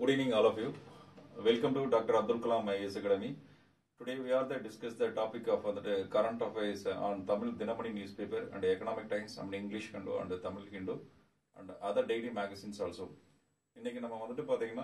Good evening, all of you. Welcome to Dr. Abdul Kalam IAS Academy. Today we are there to discuss the topic of uh, the current affairs on Tamil Dinamani newspaper and Economic Times and English Hindu and Tamil Hindu and other daily magazines also. இன்னைக்கு நம்ம வந்துட்டு பார்த்தீங்கன்னா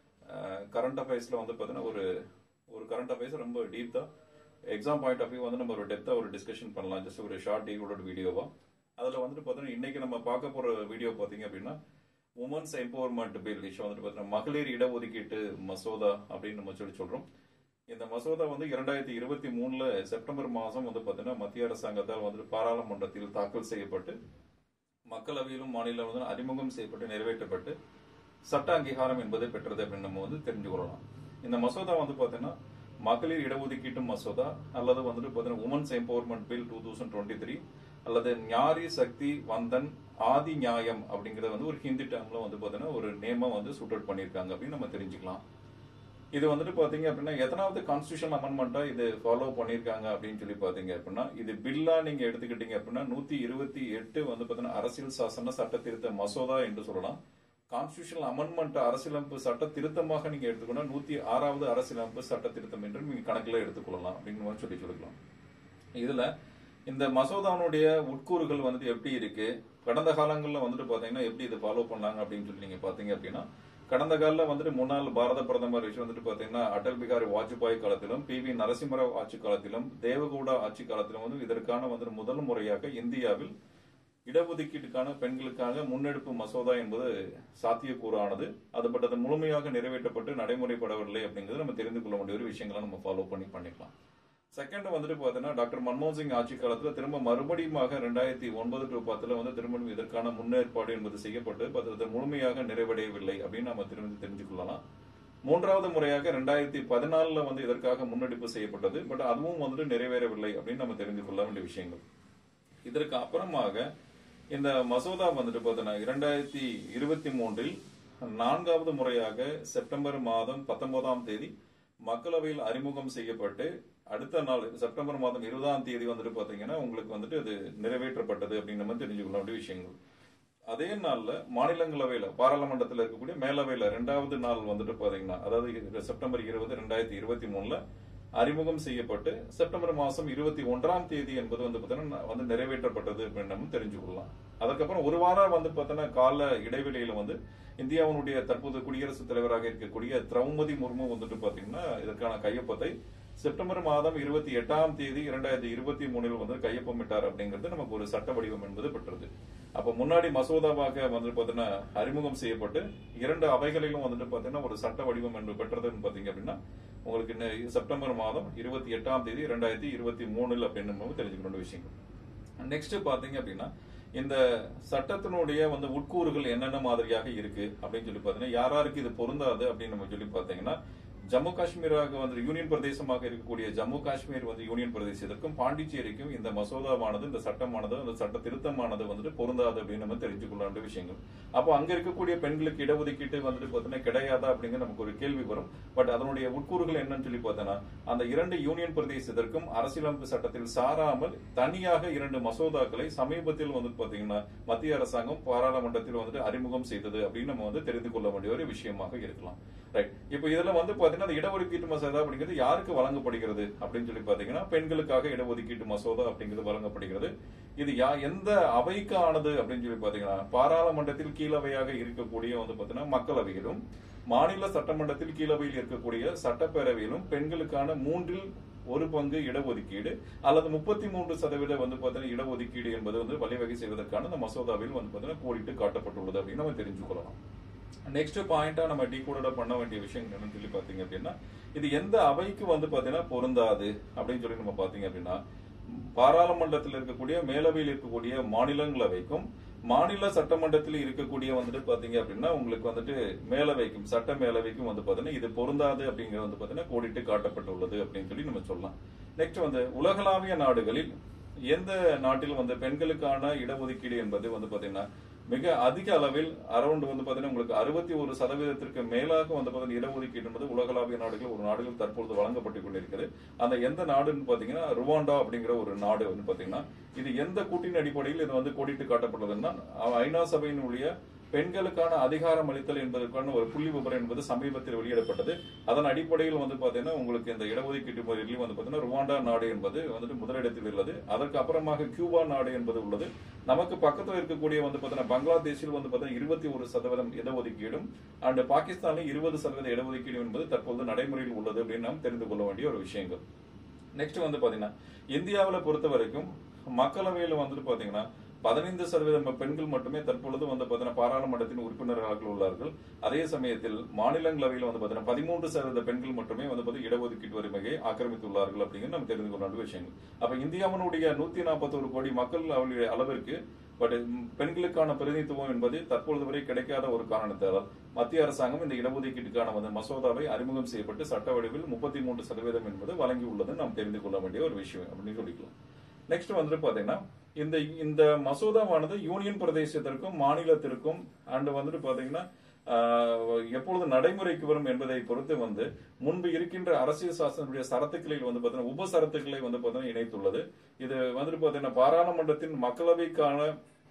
current அஃபேர்ஸில் வந்து பார்த்தீங்கன்னா ஒரு ஒரு current affairs ரொம்ப டீப்தாக எக்ஸாம் பாயிண்ட் ஆஃப் வியூ வந்து நம்ம ஒரு டெப்த்தாக ஒரு டிஸ்கஷன் பண்ணலாம் ஜஸ்ட் ஒரு ஷார்ட் டீவோட வீடியோவா அதில் வந்துட்டு பார்த்தீங்கன்னா இன்னைக்கு நம்ம பார்க்க போகிற வீடியோ பார்த்தீங்க அப்படின்னா உமன்ஸ் எம்பவர்மெண்ட் பில் விஷயம் வந்துட்டு பார்த்தீங்கன்னா மகளிர் இடஒதுக்கீட்டு மசோதா அப்படின்னு நம்ம சொல்லி சொல்கிறோம் இந்த மசோதா வந்து இரண்டாயிரத்தி இருபத்தி மூணுல செப்டம்பர் மாதம் வந்து பார்த்தீங்கன்னா மத்திய அரசாங்கத்தால் வந்துட்டு பாராளுமன்றத்தில் தாக்கல் செய்யப்பட்டு மக்களவையிலும் மாநிலம் வந்து அறிமுகம் செய்யப்பட்டு நிறைவேற்றப்பட்டு சட்ட அங்கீகாரம் என்பதை பெற்றது அப்படின்னு நம்ம வந்து தெரிஞ்சு கொள்ளலாம் இந்த மசோதா வந்து பார்த்தீங்கன்னா மகளிர் இடஒதுக்கீட்டு மசோதா அல்லது வந்துட்டு பார்த்தீங்கன்னா women's empowerment bill two thousand twenty three அல்லது ஞாரி சக்தி வந்தன் ஆதி நியாயம் அப்படிங்கறது வந்து ஒரு ஹிந்தி டேர்ம்ல வந்து பார்த்தீங்கன்னா ஒரு நேமா வந்து சூட் அவுட் பண்ணியிருக்காங்க அப்படின்னு நம்ம தெரிஞ்சுக்கலாம் இது வந்துட்டு பாத்தீங்க அப்படின்னா எத்தனாவது கான்ஸ்டியூஷன் அமெண்ட்மெண்ட்டா இது ஃபாலோ பண்ணிருக்காங்க அப்படின்னு சொல்லி பாத்தீங்க அப்படின்னா இது பில்லா நீங்க எடுத்துக்கிட்டீங்க அப்படின்னா நூத்தி இருபத்தி எட்டு வந்து பாத்தீங்கன்னா அரசியல் சாசன சட்ட திருத்த மசோதா என்று சொல்லலாம் கான்ஸ்டியூஷனல் அமெண்ட்மெண்ட் அரசியலமைப்பு சட்ட திருத்தமாக நீங்க எடுத்துக்கொண்டா நூத்தி ஆறாவது அரசியலமைப்பு சட்ட திருத்தம் என்று நீங்க கணக்குல எடுத்துக்கொள்ளலாம் அப்படின்னு சொல்லி சொல்லிக்கலாம் இதுல இந்த மசோதாவுடைய உட்கூறுகள் வந்துட்டு எப்படி இருக்கு கடந்த காலங்களில் வந்துட்டு பாத்தீங்கன்னா எப்படி இதை ஃபாலோ பண்ணாங்க அப்படின்னு சொல்லி நீங்க பாத்தீங்க அப்படின்னா கடந்த காலில் வந்துட்டு முன்னாள் பாரத பிரதமர் விஷயம் வந்துட்டு பாத்தீங்கன்னா அடல் பிகாரி வாஜ்பாய் காலத்திலும் பி வி நரசிம்மராவ் ஆட்சி காலத்திலும் தேவகவுடா ஆட்சி காலத்திலும் வந்து இதற்கான வந்து முதல் முறையாக இந்தியாவில் இடஒதுக்கீட்டுக்கான பெண்களுக்காக முன்னெடுப்பு மசோதா என்பது சாத்தியக்கூறானது அது பட் அது முழுமையாக நிறைவேற்றப்பட்டு நடைமுறைப்படவில்லை அப்படிங்கிறது நம்ம தெரிந்து கொள்ள வேண்டிய ஒரு விஷயங்களை நம்ம ஃபாலோ பண்ணி பண்ணிக்கலாம் செகண்ட் வந்துட்டு பாத்தீங்கன்னா டாக்டர் மன்மோகன் சிங் ஆட்சி காலத்துல திரும்ப மறுபடியுமாக ரெண்டாயிரத்தி ஒன்பது டு பத்துல வந்து திரும்ப இதற்கான முன்னேற்பாடு என்பது செய்யப்பட்டு பட் அது முழுமையாக நிறைவடையவில்லை அப்படின்னு நம்ம திரும்பி தெரிஞ்சு கொள்ளலாம் மூன்றாவது முறையாக ரெண்டாயிரத்தி பதினாலுல வந்து இதற்காக முன்னெடுப்பு செய்யப்பட்டது பட் அதுவும் வந்துட்டு நிறைவேறவில்லை அப்படின்னு நம்ம தெரிந்து கொள்ள வேண்டிய விஷயங்கள் இதற்கு அப்புறமாக இந்த மசோதா வந்துட்டு பார்த்தீங்கன்னா இரண்டாயிரத்தி இருபத்தி மூன்றில் நான்காவது முறையாக செப்டம்பர் மாதம் பத்தொன்பதாம் தேதி மக்களவையில் அறிமுகம் செய்யப்பட்டு அடுத்த நாள் செப்டம்பர் மாதம் இருபதாம் தேதி வந்துட்டு பாத்தீங்கன்னா உங்களுக்கு வந்துட்டு அது நிறைவேற்றப்பட்டது அப்படின்னு நம்ம தெரிஞ்சுக்கொள்ள வேண்டிய விஷயங்கள் அதே நாள்ல மாநிலங்களவையில பாராளுமன்றத்தில் இருக்கக்கூடிய மேலவையில ரெண்டாவது நாள் வந்துட்டு பாத்தீங்கன்னா அதாவது செப்டம்பர் இருபது ரெண்டாயிரத்தி இருபத்தி மூணுல அறிமுகம் செய்யப்பட்டு செப்டம்பர் மாசம் இருபத்தி ஒன்றாம் தேதி என்பது வந்து பாத்தீங்கன்னா வந்து நிறைவேற்றப்பட்டது அப்படின்னு நம்ம தெரிஞ்சுக்கொள்ளலாம் அதுக்கப்புறம் ஒரு வாரம் வந்து பாத்தீங்கன்னா கால இடைவெளியில வந்து இந்தியாவுடைய தற்போது குடியரசுத் தலைவராக இருக்கக்கூடிய திரௌபதி முர்மு வந்துட்டு பாத்தீங்கன்னா இதற்கான கையொப்பத்தை செப்டம்பர் மாதம் இருபத்தி எட்டாம் தேதி இரண்டாயிரத்தி இருபத்தி மூணில் வந்து கையொப்பமிட்டார் அப்படிங்கிறது நமக்கு ஒரு சட்ட வடிவம் என்பது பெற்றது அப்ப முன்னாடி மசோதாவாக வந்து பாத்தீங்கன்னா அறிமுகம் செய்யப்பட்டு இரண்டு அவைகளிலும் வந்துட்டு பாத்தீங்கன்னா ஒரு சட்ட வடிவம் என்று பெற்றதுன்னு பாத்தீங்க அப்படின்னா உங்களுக்கு செப்டம்பர் மாதம் இருபத்தி எட்டாம் தேதி இரண்டாயிரத்தி இருபத்தி மூணுல அப்படின்னு நம்ம தெரிஞ்சுக்கணும் விஷயங்கள் நெக்ஸ்ட் பாத்தீங்க அப்படின்னா இந்த சட்டத்தினுடைய வந்து உட்கூறுகள் என்னென்ன மாதிரியாக இருக்கு அப்படின்னு சொல்லி பாத்தீங்கன்னா யாராருக்கு இது பொருந்தாது அப்படின்னு நம்ம சொல்லி பாத்தீங்கன்னா ஜம்மு காஷ்மீராக வந்து யூனியன் பிரதேசமாக இருக்கக்கூடிய ஜம்மு காஷ்மீர் வந்து யூனியன் பிரதேசத்திற்கும் பாண்டிச்சேரிக்கும் இந்த மசோதாவானது இந்த சட்டமானது அந்த சட்ட திருத்தமானது வந்துட்டு பொருந்தாது அப்படின்னு நம்ம தெரிஞ்சுக்கொள்ள வேண்டிய விஷயங்கள் அப்போ அங்க இருக்கக்கூடிய பெண்களுக்கு இடஒதுக்கீட்டு வந்துட்டு பார்த்தீங்கன்னா கிடையாதா அப்படிங்கிற நமக்கு ஒரு கேள்வி வரும் பட் அதனுடைய உட்கூறுகள் என்னன்னு சொல்லி பார்த்தோன்னா அந்த இரண்டு யூனியன் பிரதேசத்திற்கும் அரசியலமைப்பு சட்டத்தில் சாராமல் தனியாக இரண்டு மசோதாக்களை சமீபத்தில் வந்து பாத்தீங்கன்னா மத்திய அரசாங்கம் பாராளுமன்றத்தில் வந்துட்டு அறிமுகம் செய்தது அப்படின்னு நம்ம வந்து தெரிந்து கொள்ள வேண்டிய ஒரு விஷயமாக இருக்கலாம் ரைட் இப்போ இதுல வந்து பாத்தீங்கன்னா அந்த இடஒதுக்கீட்டு மசோதா அப்படிங்கிறது யாருக்கு வழங்கப்படுகிறது அப்படின்னு சொல்லி பாத்தீங்கன்னா பெண்களுக்காக இடஒதுக்கீட்டு மசோதா அப்படிங்கிறது வழங்கப்படுகிறது இது யா எந்த அவைக்கு ஆனது அப்படின்னு சொல்லி பாத்தீங்கன்னா பாராளுமன்றத்தில் கீழவையாக இருக்கக்கூடிய வந்து பாத்தீங்கன்னா மக்களவையிலும் மாநில சட்டமன்றத்தில் கீழவையில் இருக்கக்கூடிய சட்டப்பேரவையிலும் பெண்களுக்கான மூன்றில் ஒரு பங்கு இடஒதுக்கீடு அல்லது முப்பத்தி மூன்று சதவீத வந்து பார்த்தீங்கன்னா இடஒதுக்கீடு என்பது வந்து வழிவகை செய்வதற்கான இந்த மசோதாவில் வந்து பார்த்தீங்கன்னா கோடிட்டு காட்டப்பட்டுள்ளது அப்படின்னு நம்ம தெரிஞ்சுக்கொள்ளலாம் நெக்ஸ்ட் பாயிண்டா நம்ம டீ கூட பண்ண வேண்டிய விஷயம் என்னன்னு சொல்லி பாத்தீங்க அப்படின்னா இது எந்த அவைக்கு வந்து பாத்தீங்கன்னா பொருந்தாது அப்படின்னு சொல்லி நம்ம பாத்தீங்க அப்படின்னா பாராளுமன்றத்தில் இருக்கக்கூடிய மேலவையில் இருக்கக்கூடிய மாநிலங்களவைக்கும் மாநில சட்டமன்றத்தில் இருக்கக்கூடிய வந்துட்டு பாத்தீங்க அப்படின்னா உங்களுக்கு வந்துட்டு மேலவைக்கும் சட்ட மேலவைக்கும் வந்து பாத்தீங்கன்னா இது பொருந்தாது அப்படிங்கிறது வந்து பாத்தீங்கன்னா கோடிட்டு காட்டப்பட்டுள்ளது அப்படின்னு சொல்லி நம்ம சொல்லலாம் நெக்ஸ்ட் வந்து உலகளாவிய நாடுகளில் எந்த நாட்டில் வந்து பெண்களுக்கான இடஒதுக்கீடு என்பது வந்து பாத்தீங்கன்னா மிக அதிக அளவில் அரௌண்ட் வந்து பாத்தீங்கன்னா உங்களுக்கு அறுபத்தி ஒரு சதவீதத்திற்கு மேலாக வந்து பாத்தீங்கன்னா இடஒதுக்கீடு என்பது உலகளாவிய நாடுகள் ஒரு நாடுகள் தற்பொழுது வழங்கப்பட்டு கொண்டிருக்கிறது அந்த எந்த நாடுன்னு பாத்தீங்கன்னா ருவாண்டா அப்படிங்கிற ஒரு நாடு வந்து பாத்தீங்கன்னா இது எந்த கூட்டின் அடிப்படையில் இது வந்து கோடிட்டு காட்டப்பட்டதுன்னா ஐநா சபையினுடைய பெண்களுக்கான அதிகாரம் அளித்தல் என்பதற்கான ஒரு புள்ளி விபரம் என்பது சமீபத்தில் வெளியிடப்பட்டது அதன் அடிப்படையில் வந்து பாத்தீங்கன்னா உங்களுக்கு இந்த இடஒதுக்கீட்டு முறையிலையும் வந்து பாத்தீங்கன்னா ருவாண்டா நாடு என்பது வந்துட்டு முதலிடத்தில் உள்ளது அதற்கு அப்புறமாக கியூபா நாடு என்பது உள்ளது நமக்கு பக்கத்தில் இருக்கக்கூடிய வந்து பாத்தீங்கன்னா பங்களாதேஷில் வந்து பாத்தீங்கன்னா இருபத்தி ஒரு சதவீதம் இடஒதுக்கீடும் அண்ட் பாகிஸ்தானில் இருபது சதவீத இடஒதுக்கீடு என்பது தற்போது நடைமுறையில் உள்ளது அப்படின்னு நாம் தெரிந்து கொள்ள வேண்டிய ஒரு விஷயங்கள் நெக்ஸ்ட் வந்து பாத்தீங்கன்னா இந்தியாவில் பொறுத்த வரைக்கும் மக்களவையில் வந்துட்டு பாத்தீங்கன்னா பதினைந்து சதவீதம் பெண்கள் மட்டுமே தற்பொழுது வந்து பாத்தீங்கன்னா பாராளுமன்றத்தின் உறுப்பினர்களாக உள்ளார்கள் அதே சமயத்தில் மாநிலங்களவையில் வந்து பாத்தீங்கன்னா பதிமூன்று சதவீத பெண்கள் மட்டுமே வந்து பாத்தீங்கன்னா இடஒதுக்கீட்டு உரிமையை ஆக்கிரமித்துள்ளார்கள் அப்படிங்கிறது நம்ம தெரிந்து கொள்ள வேண்டிய விஷயங்கள் அப்ப இந்தியாவினுடைய நூத்தி நாற்பத்தோரு கோடி மக்கள் அவளுடைய அளவிற்கு பட் பெண்களுக்கான பிரதிநிதித்துவம் என்பது தற்பொழுது வரை கிடைக்காத ஒரு காரணத்தால் மத்திய அரசாங்கம் இந்த இடஒதுக்கீட்டுக்கான வந்து மசோதாவை அறிமுகம் செய்யப்பட்டு சட்ட வடிவில் முப்பத்தி மூன்று சதவீதம் என்பது வழங்கியுள்ளது நாம் தெரிந்து கொள்ள வேண்டிய ஒரு விஷயம் அப்படின்னு சொல்லிக்கலாம் நெக்ஸ்ட் வந்துட்டு பாத்தீங்கன்னா இந்த இந்த மசோதாவானது யூனியன் பிரதேசத்திற்கும் மாநிலத்திற்கும் அண்ட் வந்துட்டு பாத்தீங்கன்னா ஆஹ், எப்பொழுது நடைமுறைக்கு வரும் என்பதை பொறுத்து வந்து முன்பு இருக்கின்ற அரசியல் சாசனத்துடைய சரத்துக்களில் வந்து பாத்தீங்கன்னா உப சரத்துக்களை வந்து பாத்தீங்கன்னா இணைத்துள்ளது இது வந்துட்டு பாத்தீங்கன்னா பாராளுமன்றத்தின் மக்களவைக்கான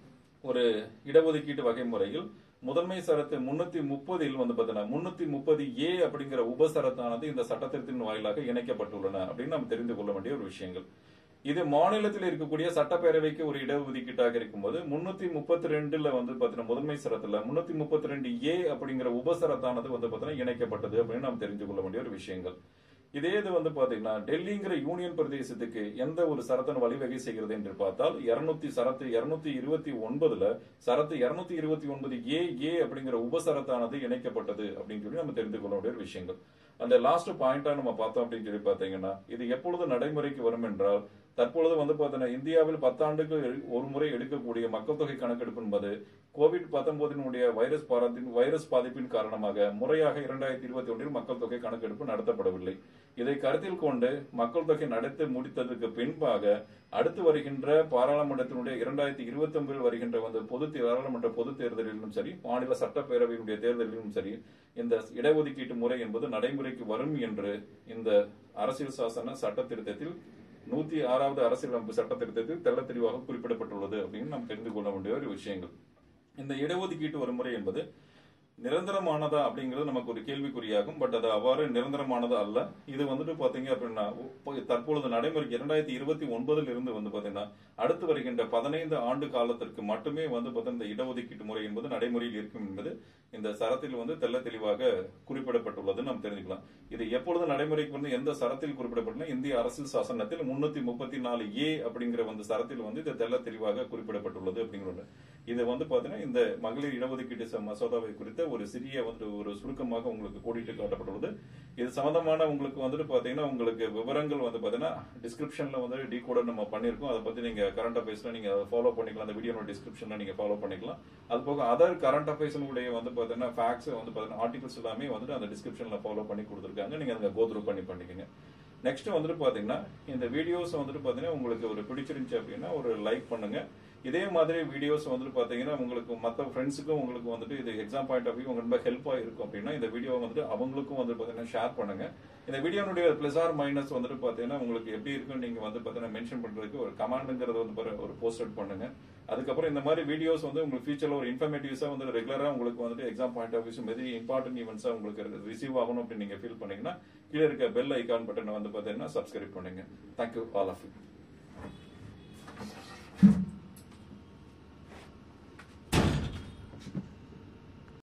ஒரு இடஒதுக்கீட்டு வகை முறையில் முதன்மை சரத்து முன்னூத்தி முப்பதில் வந்து பாத்தீங்கன்னா முன்னூத்தி முப்பது ஏ அப்படிங்கிற உபசரத்தானது இந்த சட்டத்திட்டத்தின் வாயிலாக இணைக்கப்பட்டுள்ளன அப்படின்னு நாம் தெரிந்து கொள்ள வேண்டிய ஒரு விஷயங்கள் இது மாநிலத்தில் இருக்கக்கூடிய சட்டப்பேரவைக்கு ஒரு இடஒதுக்கீட்டாக இருக்கும்போது முன்னூத்தி முப்பத்தி ரெண்டுல வந்து பாத்தீங்கன்னா முதன்மை சரத்துல முன்னூத்தி முப்பத்தி ரெண்டு ஏ அப்படிங்கிற உபசரத்தானது வந்து பாத்தீங்கன்னா இணைக்கப்பட்டது அப்படின்னு நாம் தெரிந்து கொள்ள வேண்டிய ஒரு விஷயங்கள் இதே இது வந்து பாத்தீங்கன்னா டெல்லிங்கிற யூனியன் பிரதேசத்துக்கு எந்த ஒரு சரத்தன் வழிவகை செய்கிறது என்று பார்த்தால் இருநூத்தி சரத்து இருநூத்தி இருபத்தி ஒன்பதுல சரத்து இருநூத்தி இருபத்தி ஒன்பது ஏ ஏ அப்படிங்கிற உபசரத்தானது இணைக்கப்பட்டது அப்படின்னு சொல்லி நம்ம தெரிந்து கொள்ள வேண்டிய ஒரு விஷயங்கள் அந்த லாஸ்ட் பாயிண்டா நம்ம பார்த்தோம் அப்படின்னு சொல்லி பாத்தீங்கன்னா இது எப்பொழுது நடைமுறைக்கு வரும் என்றால் தற்பொழுது வந்து பாத்தீங்கன்னா இந்தியாவில் பத்தாண்டுக்கு ஒரு முறை எடுக்கக்கூடிய மக்கள் தொகை கணக்கெடுப்பு என்பது கோவிட் பத்தொன்பதினுடைய வைரஸ் பாரத்தின் வைரஸ் பாதிப்பின் காரணமாக முறையாக இரண்டாயிரத்தி இருபத்தி ஒன்றில் மக்கள் தொகை கணக்கெடுப்பு நடத்தப்படவில்லை இதை கருத்தில் கொண்டு மக்கள் தொகை நடத்தி முடித்ததற்கு பின்பாக அடுத்து வருகின்ற பாராளுமன்றத்தினுடைய இரண்டாயிரத்தி இருபத்தி ஒன்பதில் வருகின்ற வந்து பொது தே- பாராளுமன்ற பொது தேர்தலிலும் சரி மாநில சட்டப்பேரவையினுடைய தேர்தலிலும் சரி இந்த இடஒதுக்கீட்டு முறை என்பது நடைமுறைக்கு வரும் என்று இந்த அரசியல் சாசன சட்ட திருத்தத்தில் நூத்தி ஆறாவது அரசியலமைப்பு சட்ட திருத்தத்தில் தெள்ள தெளிவாக குறிப்பிடப்பட்டுள்ளது அப்படின்னு நாம் தெரிந்து கொள்ள வேண்டிய ஒரு விஷயங்கள் இந்த இடஒதுக்கீட்டு வரைமுறை என்பது நிரந்தரமானதா அப்படிங்கிறது நமக்கு ஒரு கேள்விக்குறியாகும் பட் அது அவ்வாறு நிரந்தரமானது அல்ல இது வந்துட்டு பாத்தீங்க அப்படின்னா இப்போ தற்பொழுது நடைமுறைக்கு இரண்டாயிரத்தி இருபத்தி ஒன்பதுல இருந்து வந்து பாத்தீங்கன்னா அடுத்து வருகின்ற பதினைந்து ஆண்டு காலத்திற்கு மட்டுமே வந்து பாத்தீங்கன்னா இந்த இடஒதுக்கீட்டு முறை என்பது நடைமுறையில் இருக்கும் என்பது இந்த சரத்தில் வந்து தெள்ள தெளிவாக குறிப்பிடப்பட்டுள்ளது நாம் தெரிஞ்சுக்கலாம் இது எப்பொழுது நடைமுறைக்கு வந்து எந்த சரத்தில் குறிப்பிடப்பட்டுள்ள இந்திய அரசியல் சாசனத்தில் முன்னூத்தி முப்பத்தி நாலு ஏ அப்படிங்கிற வந்து சரத்தில் வந்து இது தெள்ள தெளிவாக குறிப்பிடப்பட்டுள்ளது அப்படிங்கிறது இது வந்து பாத்தீங்கன்னா இந்த மகளிர் இடஒதுக்கீட்டு ச- மசோதாவை குறித்த ஒரு சிறிய வந்து ஒரு சுருக்கமாக உங்களுக்கு கோடிட்டு காட்டப்பட்டுள்ளது இது சம்பந்தமான உங்களுக்கு வந்துட்டு பாத்தீங்கன்னா உங்களுக்கு விவரங்கள் வந்து பாத்தீங்கன்னா டிஸ்கிரிப்ஷன்ல வந்து டீகோடர் நம்ம பண்ணிருக்கோம் அதை பத்தி நீங்க கரண்ட் அஃபேர்ஸ்ல நீங்க ஃபாலோ பண்ணிக்கலாம் அந்த வீடியோ டிஸ்கிரிப்ஷன்ல நீங்க ஃபாலோ பண்ணிக்கலாம் அது போக அதர் கரண்ட் அஃபேர்ஸினுடைய வந்து பாத்தீங்கன்னா ஃபேக்ஸ் வந்து பாத்தீங்கன்னா ஆர்டிகல்ஸ் எல்லாமே வந்துட்டு அந்த டிஸ்கிரிப்ஷன்ல ஃபாலோ பண்ணி கொடுத்துருக்காங்க நீங்க அதை கோத்ரூ பண்ணி பண்ணிக்கோங்க நெக்ஸ்ட் வந்துட்டு பாத்தீங்கன்னா இந்த வீடியோஸ் வந்துட்டு பாத்தீங்கன்னா உங்களுக்கு ஒரு பிடிச்சிருந்துச்சு அப்படின்னா ஒரு லைக் பண்ணுங்க இதே மாதிரி வீடியோஸ் வந்துட்டு பாத்தீங்கன்னா உங்களுக்கு மற்ற ஃப்ரெண்ட்ஸுக்கும் உங்களுக்கு வந்துட்டு இது எக்ஸாம் பாயிண்ட் ஆஃப் வியூ உங்களுக்கு ரொம்ப ஹெல்ப்பா இருக்கும் அப்படின்னா இந்த வீடியோ வந்துட்டு அவங்களுக்கும் வந்து பாத்தீங்கன்னா ஷேர் பண்ணுங்க இந்த வீடியோனுடைய பிளஸ் ஆர் மைனஸ் வந்துட்டு பாத்தீங்கன்னா உங்களுக்கு எப்படி இருக்குன்னு நீங்க வந்து பாத்தீங்கன்னா மென்ஷன் பண்றதுக்கு ஒரு கமாண்டுங்கிறது வந்து பாரு- ஒரு போஸ்ட் அவுட் பண்ணுங்க அதுக்கப்புறம் இந்த மாதிரி வீடியோஸ் வந்து உங்களுக்கு ஃபியூச்சர்ல ஒரு இன்ஃபர்மேட்டிவ்ஸா வந்து ரெகுலரா உங்களுக்கு வந்துட்டு exam point of view very important ஈவெண்ட்ஸா உங்களுக்கு ரிசீவ் ஆகணும் அப்படின்னு நீங்க ஃபீல் பண்ணீங்கன்னா கீழே இருக்க பெல் ஐகான் பட்டனை வந்து பாத்தீங்கன்னா சப்ஸ்கிரைப் பண்ணுங்க தேங்க்யூ ஆல் ஆஃப் யூ